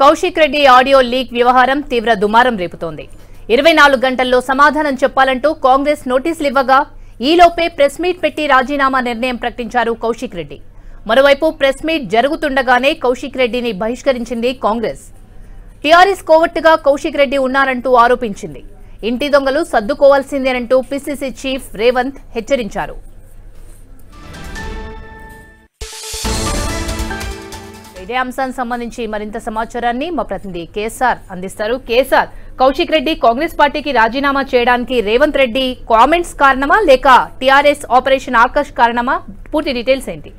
Kaushik Reddy audio leak వ్యవహారం తీవ్ర దుమారం రేపుతోంది ఇరవై నాలుగు గంటల్లో సమాధానం చెప్పాలంటూ కాంగ్రెస్ నోటీసులు ఇవ్వగా ఈలోపే ప్రెస్ మీట్ పెట్టి రాజీనామా నిర్ణయం ప్రకటించారు కౌశిక్ రెడ్డి మరోవైపు ప్రెస్ మీట్ జరుగుతుండగానే కౌశిక్ రెడ్డిని బహిష్కరించింది కాంగ్రెస్ టీఆర్ఎస్ కోవట్టుగా కౌశిక్ రెడ్డి ఉన్నారంటూ ఆరోపించింది ఇంటి దొంగలు సర్దుకోవాల్సిందేనంటూ పిసిసి చీఫ్ రేవంత్ హెచ్చరించారు ఇదే అంశానికి సంబంధించి మరింత సమాచారాన్ని మా ప్రతినిధి కేసార్ అందిస్తారు కేసార్ కౌశిక్ రెడ్డి కాంగ్రెస్ పార్టీకి రాజీనామా చేయడానికి రేవంత్ రెడ్డి కామెంట్స్ కారణమా లేక టీఆర్ఎస్ ఆపరేషన్ ఆకాష్ కారణమా పూర్తి డీటెయిల్స్ ఏంటి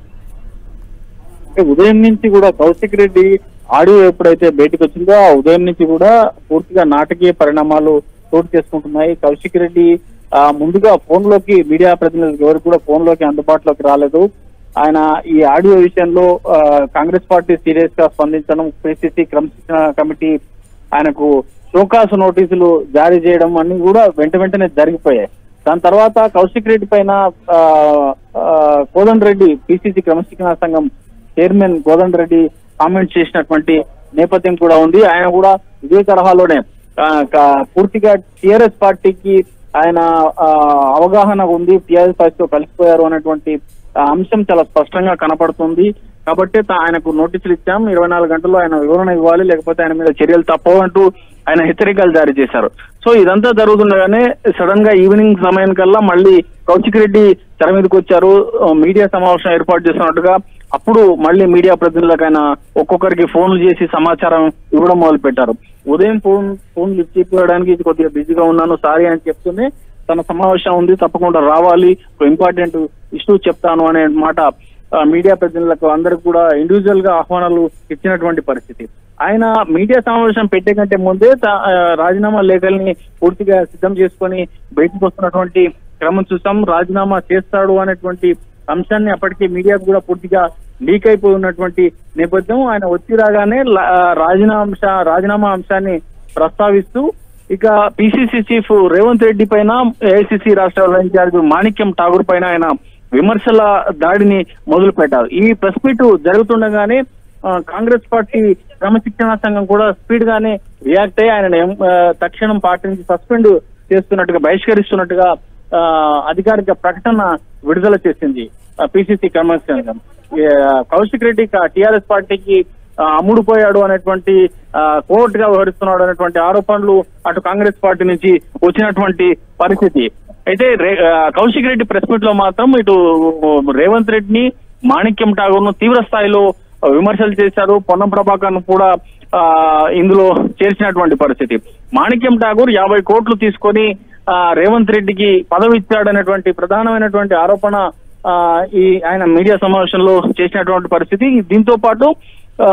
అంటే ఉదయం నుంచి కూడా కౌశిక్ రెడ్డి ఆడియో ఎప్పుడైతే బయటకు వచ్చిందో ఆ ఉదయం నుంచి కూడా పూర్తిగా నాటకీయ పరిణామాలు చోటు చేసుకుంటున్నాయి కౌశిక్ రెడ్డి ఆ, ముందుగా ఫోన్ లోకి మీడియా ప్రతినిధులకు ఎవరు కూడా ఫోన్ లోకి అందుబాటులోకి రాలేదు ఆయన ఈ ఆడియో విషయంలో ఆ, కాంగ్రెస్ పార్టీ సీరియస్ గా స్పందించడం పిసిసి క్రమశిక్షణ కమిటీ ఆయనకు షోకాసు నోటీసులు జారీ చేయడం అన్ని కూడా వెంట వెంటనే జరిగిపోయాయి దాని తర్వాత కౌశిక్ రెడ్డి పైన ఆ, ఆ, కోదండ రెడ్డి పిసిసి క్రమశిక్షణ సంఘం చైర్మన్ కోదండ రెడ్డి కామెంట్ చేసినటువంటి నేపథ్యం కూడా ఉంది ఆయన కూడా ఇదే తరహాలోనే ఆ, క- పూర్తిగా టిఆర్ఎస్ పార్టీకి ఆయన ఆ, అవగాహన ఉంది టిఆర్ఎస్ పార్టీతో కలిసిపోయారు అనేటువంటి ఆ, అంశం చాలా స్పష్టంగా కనపడుతుంది కాబట్టి తా- ఆయనకు నోటీసులు ఇచ్చాం ఇరవై నాలుగు గంటల్లో ఆయన వివరణ ఇవ్వాలి లేకపోతే ఆయన మీద చర్యలు తప్పవు అంటూ ఆయన హెచ్చరికలు జారీ చేశారు సో ఇదంతా జరుగుతుండగానే సడన్ గా ఈవినింగ్ సమయం కల్లా మళ్ళీ కౌశిక్ రెడ్డి తెర మీదకి వచ్చారు ఆ, మీడియా సమావేశం ఏర్పాటు చేస్తున్నట్టుగా అప్పుడు మళ్ళీ మీడియా ప్రతినిధులకు ఆయన ఒక్కొక్కరికి ఫోన్లు చేసి సమాచారం ఇవ్వడం మొదలు పెట్టారు ఉదయం ఫోన్ ఫోన్ లిఫ్ట్ చేయడానికి ఇది కొద్దిగా బిజీగా ఉన్నాను సారీ అని చెప్తూనే తన సమావేశం ఉంది తప్పకుండా రావాలి ఒక ఇంపార్టెంట్ ఇష్యూ చెప్తాను అనే మాట ఆ, మీడియా ప్రతినిధులకు అందరికి కూడా ఇండివిజువల్ గా ఆహ్వానాలు ఇచ్చినటువంటి పరిస్థితి ఆయన మీడియా సమావేశం పెట్టే కంటే ముందే తా- ఆ, రాజీనామా లేఖల్ని పూర్తిగా సిద్ధం చేసుకొని బయటకు వస్తున్నటువంటి క్రమం చూసాం రాజీనామా చేస్తాడు అనేటువంటి అంశాన్ని అప్పటికే మీడియాకు కూడా పూర్తిగా లీక్ అయిపోయి ఉన్నటువంటి నేపథ్యం ఆయన వచ్చి రాగానే లా- ఆ, రాజీనామా అంశ రాజీనామా అంశాన్ని ప్రస్తావిస్తూ ఇక పిసిసి చీఫ్ రేవంత్ రెడ్డి పైన ఏఐసిసి రాష్ట్రాల ఇన్ఛార్జ్ మాణిక్యం ఠాగూర్ పైన ఆయన విమర్శల దాడిని మొదలు పెట్టారు ఈ ప్రెస్ మీట్ జరుగుతుండగానే ఆ, కాంగ్రెస్ పార్టీ క్రమశిక్షణ సంఘం కూడా స్పీడ్ గానే రియాక్ట్ అయ్యి ఆయన తక్షణం పార్టీ నుంచి సస్పెండ్ చేస్తున్నట్టుగా బహిష్కరిస్తున్నట్టుగా ఆ, అధికారిక ప్రకటన విడుదల చేసింది పిసిసి క్రమశిక్షణ సంఘం ఏ, కౌశిక్ రెడ్డి టిఆర్ఎస్ పార్టీకి ఆ, అమ్ముడుపోయాడు అనేటువంటి కోర్టు గా వ్యవహరిస్తున్నాడు అనేటువంటి ఆరోపణలు అటు కాంగ్రెస్ పార్టీ నుంచి వచ్చినటువంటి పరిస్థితి అయితే రే- ఆ, కౌశిక్ రెడ్డి ప్రెస్ మీట్ లో మాత్రం ఇటు రేవంత్ రెడ్డిని మాణిక్యం ఠాగూర్ ను తీవ్ర స్థాయిలో విమర్శలు చేశారు పొన్నం ప్రభాకర్ ను కూడా ఆ, ఇందులో చేర్చినటువంటి పరిస్థితి మాణిక్యం ఠాగూర్ యాభై కోట్లు తీసుకొని ఆ, రేవంత్ రెడ్డికి పదవి ఇచ్చాడనేటువంటి ప్రధానమైనటువంటి ఆరోపణ ఆ, ఈ ఆయన మీడియా సమావేశంలో చేసినటువంటి పరిస్థితి దీంతో పాటు ఆ,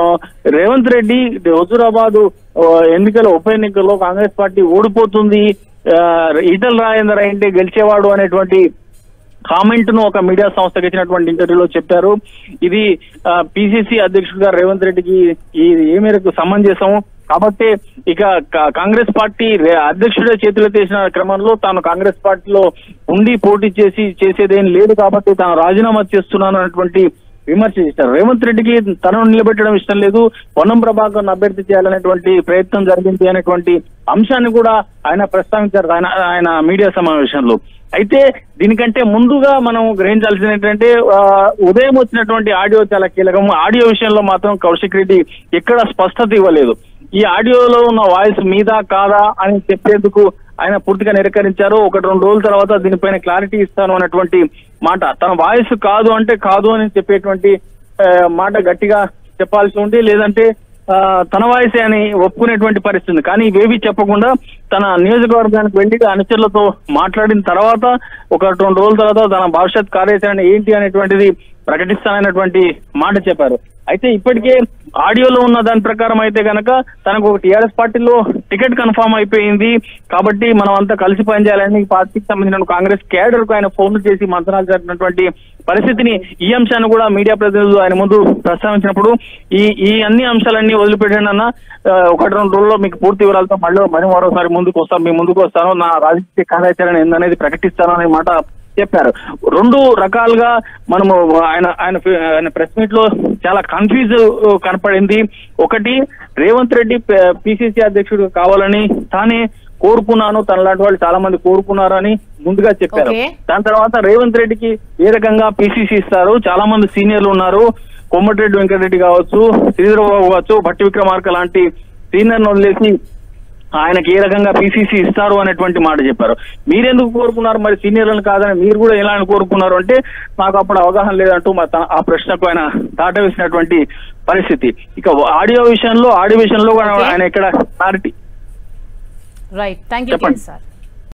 రేవంత్ రెడ్డి హుజూరాబాద్ ఆ, ఎన్నికల ఉప ఎన్నికల్లో కాంగ్రెస్ పార్టీ ఓడిపోతుంది ఆ, ఈటల రాజేందర్ అయింటే గెలిచేవాడు అనేటువంటి కామెంట్ ను ఒక మీడియా సంస్థకి ఇచ్చినటువంటి ఇంటర్వ్యూలో చెప్పారు ఇది పిసిసి అధ్యక్షుడిగా రేవంత్ రెడ్డికి ఈ ఏ మేరకు సమంజసం కాబట్టి ఇక కా- కాంగ్రెస్ పార్టీ రే- అధ్యక్షుడే చేతులు తీసిన క్రమంలో తాను కాంగ్రెస్ పార్టీలో ఉండి పోటీ చేసి చేసేదేం లేదు కాబట్టి తాను రాజీనామా చేస్తున్నాను అన్నటువంటి విమర్శ చేశారు రేవంత్ రెడ్డికి తనను నిలబెట్టడం ఇష్టం లేదు పొన్నం ప్రభాకర్ అభ్యర్థి చేయాలనేటువంటి ప్రయత్నం జరిగింది అనేటువంటి అంశాన్ని కూడా ఆయన ప్రస్తావించారు ఆయన ఆయన మీడియా సమావేశంలో అయితే దీనికంటే ముందుగా మనం గ్రహించాల్సింది ఏంటంటే ఆ, ఉదయం వచ్చినటువంటి ఆడియో చాలా కీలకం ఆడియో విషయంలో మాత్రం కౌశిక్ రెడ్డి ఎక్కడ స్పష్టత ఇవ్వలేదు ఈ ఆడియోలో ఉన్న వాయిస్ మీద కాదా అని చెప్పేందుకు ఆయన పూర్తిగా నిరాకరించారు ఒకటి రెండు రోజుల తర్వాత దీనిపైన క్లారిటీ ఇస్తాను అన్నటువంటి మాట తన వాయిస్ కాదు అంటే కాదు అని చెప్పేటువంటి ఆ, మాట గట్టిగా చెప్పాల్సి ఉంది లేదంటే ఆ, తన వాయిసే అని ఒప్పుకునేటువంటి పరిస్థితి ఉంది కానీ ఇవేవి చెప్పకుండా తన నియోజకవర్గానికి వెళ్లి అనుచరులతో మాట్లాడిన తర్వాత ఒక రెండు రోజుల తర్వాత తన భవిష్యత్ కార్యాచరణ ఏంటి అనేటువంటిది ప్రకటిస్తాననేటువంటి మాట చెప్పారు అయితే ఇప్పటికే ఆడియోలో ఉన్న దాని ప్రకారం అయితే గనక తనకు ఒక టీఆర్ఎస్ పార్టీలో టికెట్ కన్ఫర్మ్ అయిపోయింది కాబట్టి మనం అంతా కలిసి పనిచేయాలని పార్టీకి సంబంధించిన కాంగ్రెస్ కేడర్ కు ఆయన ఫోన్లు చేసి మంత్రాలు జరిపినటువంటి పరిస్థితిని ఈ అంశాన్ని కూడా మీడియా ప్రతినిధులు ఆయన ముందు ప్రస్తావించినప్పుడు ఈ ఈ అన్ని అంశాలన్నీ వదిలిపెట్టండి అన్న ఆ, ఒకటి రెండు రోజుల్లో మీకు పూర్తి వివరాలతో మళ్ళీ మరి మరోసారి ముందుకు వస్తాను మీ ముందుకు వస్తాను నా రాజకీయ కార్యాచరణ ఏందనేది ప్రకటిస్తాను అనే మాట చెప్పారు రెండు రకాలుగా మనము ఆయన ఆయన ఆయన ప్రెస్ మీట్ లో చాలా కన్ఫ్యూజ్ కనపడింది ఒకటి రేవంత్ రెడ్డి పిసిసి అధ్యక్షుడు కావాలని తానే కోరుకున్నాను తన లాంటి వాళ్ళు చాలా మంది కోరుకున్నారని ముందుగా చెప్పారు Okay. దాని తర్వాత రేవంత్ రెడ్డికి ఏ రకంగా పిసిసి ఇస్తారు చాలా మంది సీనియర్లు ఉన్నారు కోమటిరెడ్డి వెంకటరెడ్డి కావచ్చు శ్రీధరబాబు కావచ్చు భట్టి విక్రమార్క లాంటి సీనియర్ను వదిలేసి ఆయనకి ఏ రకంగా పిసిసి ఇస్తారు అనేటువంటి మాట చెప్పారు మీరెందుకు కోరుకున్నారు మరి సీనియర్లను కాదని మీరు కూడా ఎలా కోరుకున్నారు అంటే నాకు అప్పుడు అవగాహన లేదంటూ మా త- ఆ ప్రశ్నకు ఆయన దాట వేసినటువంటి పరిస్థితి ఇక ఆడియో విషయంలో ఆడియో విషయంలో కూడా Okay. ఆయన ఇక్కడ క్లారిటీ రైట్ థ్యాంక్ యూ చెప్పండి. సార్